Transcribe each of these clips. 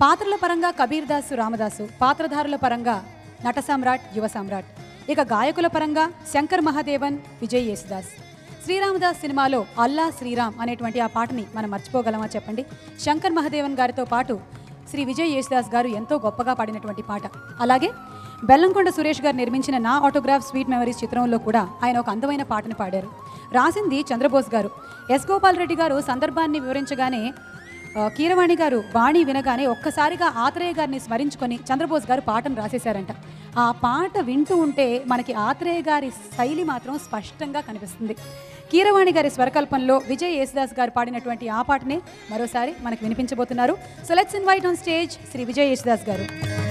పాత్రల పరంగా కబీర్ దాసు రామదాసు పాత్రధారుల పరంగా నట సామ్రాట్ యువ సామ్రాట్ ఇక గాయకుల పరంగా శంకర్ మహాదేవన్ విజయ్ యేసుదాస్ శ్రీరామదాస్ సినిమాలో అల్లా శ్రీరామ్ అనేటువంటి ఆ పాటని మనం మర్చిపోగలమా చెప్పండి శంకర్ మహాదేవన్ గారితో పాటు శ్రీ విజయ్ యేసుదాస్ గారు ఎంతో గొప్పగా పాడినటువంటి పాట అలాగే బెల్లంకొండ సురేష్ గారు నిర్మించిన నా ఆటోగ్రాఫ్ స్వీట్ మెమరీస్ చిత్రంలో కూడా ఆయన ఒక అందమైన పాటను పాడారు రాసింది చంద్రబోస్ గారు ఎస్ గోపాల్ రెడ్డి గారు సందర్భాన్ని వివరించగానే ఆ, కీరవాణి గారు బాణి వినగానే ఒక్కసారిగా ఆత్రేయ గారిని స్మరించుకొని చంద్రబోస్ గారు పాటను రాసేశారంట ఆ పాట వింటూ ఉంటే మనకి ఆత్రేయ గారి శైలి మాత్రం స్పష్టంగా కనిపిస్తుంది కీరవాణి గారి స్వరకల్పంలో విజయ్ యేసుదాస్ గారు పాడినటువంటి ఆ పాటనే మరోసారి మనకు వినిపించబోతున్నారు so let's invite on stage Shri Vijay Yesudas గారు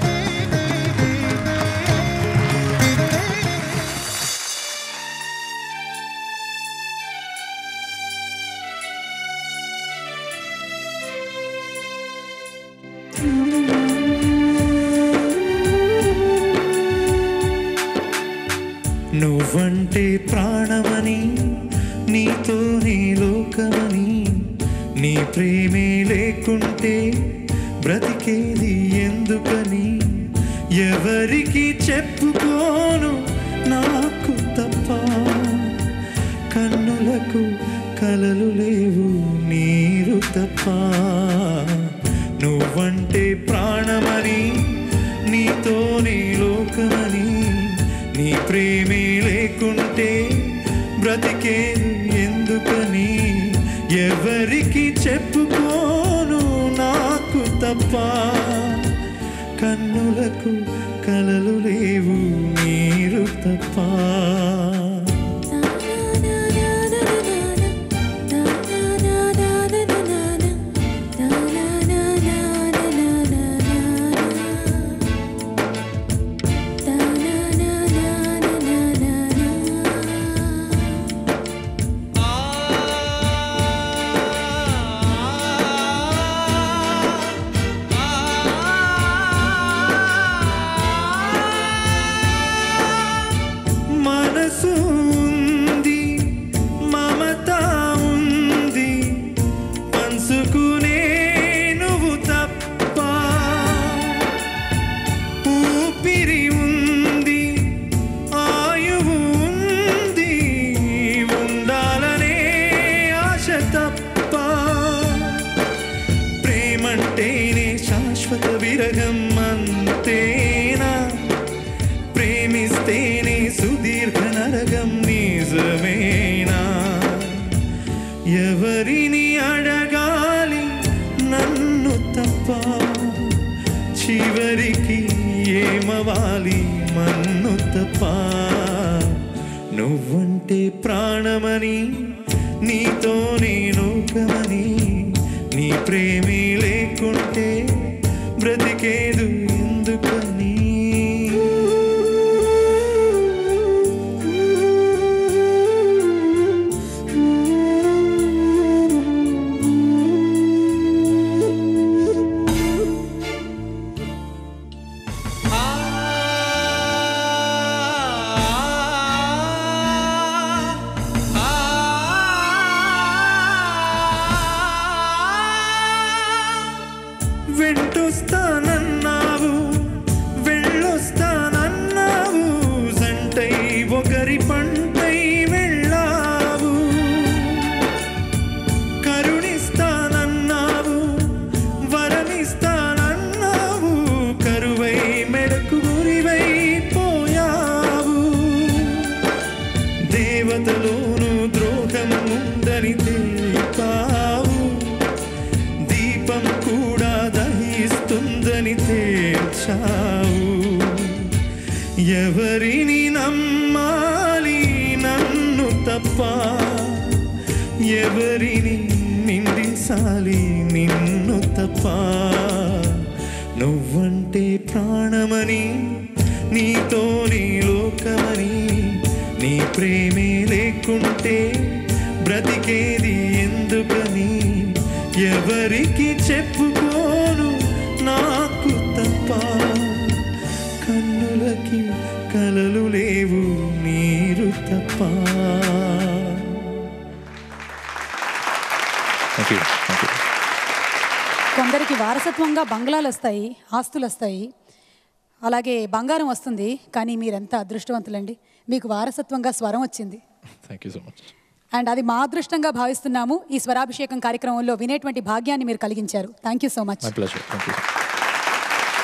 నువ్వంటే ప్రాణమని నీతోనే లోకమని నీ ప్రేమే లేకుంటే బ్రతికేది ఎందుకని ఎవరికి చెప్పుకోను నాకు తప్ప కన్నులకు కలలు లేవు నీరు తప్ప నువ్వంటే ప్రాణమని నీతోనే లోకమని నీ ప్రేమే లేకుంటే బ్రతికేది ఎందుకని ఎవరికి చెప్పుకోను నాకు తప్ప కన్నులకు కలలు లేవు నీరు తప్ప మనసు ఉంది మమత ఉంది పంచుకునే నువ్వు తప్ప ఊపిరి ఉంది ఆయువు ఉంది ఉండాలనే ఆశ తప్ప ప్రేమంటేనే శాశ్వత విరగం అంతేనా ప్రేమిస్తేనే సుదీర్ఘ నరగం నిజమేనా ఎవరిని అడగాలి నన్ను తప్ప చివరికి ఏమవాలి మన్ను తప్ప నువ్వంటే ప్రాణమని నీతోనే లోకమని నీ ప్రేమే లేకుంటే బ్రతికేదు ఎందుకని వెంటొస్తానన్నావు వెళ్ళొస్తానన్నావు జంటై ఒకరి పంటై వెళ్ళావు కరుణిస్తానన్నావు వరమిస్తానన్నావు కరువై మెడకు గురివై పోయావు దేవతలోను ద్రోహం ఉందని తెలిపావు దీపం కూడా దహిస్తుందని తేల్చావు ఎవరిని నమ్మాలి నన్ను తప్ప ఎవరిని నిందించాలి నిన్ను తప్ప నువ్వంటే ప్రాణమని నీతోనే లోకమని నీ ప్రేమే లేకుంటే బ్రతికేది ఎందుకని ఎవరికి చెప్పుకోను నాకు తప్ప కన్నులకి కలలు లేవు నీరు తప్ప థ్యాంక్ యూ థ్యాంక్ యూ కొందరికి వారసత్వంగా బంగ్లాలు వస్తాయి ఆస్తులు వస్తాయి అలాగే బంగారం వస్తుంది కానీ మీరెంత అదృష్టవంతులండి మీకు వారసత్వంగా స్వరం వచ్చింది thank you so much and అది మా అదృష్టంగా భావిస్తున్నాము ఈ స్వరాభిషేకం కార్యక్రమంలో వినేటువంటి భాగ్యాన్ని మీరు కలిగించారు thank you so much my pleasure thank you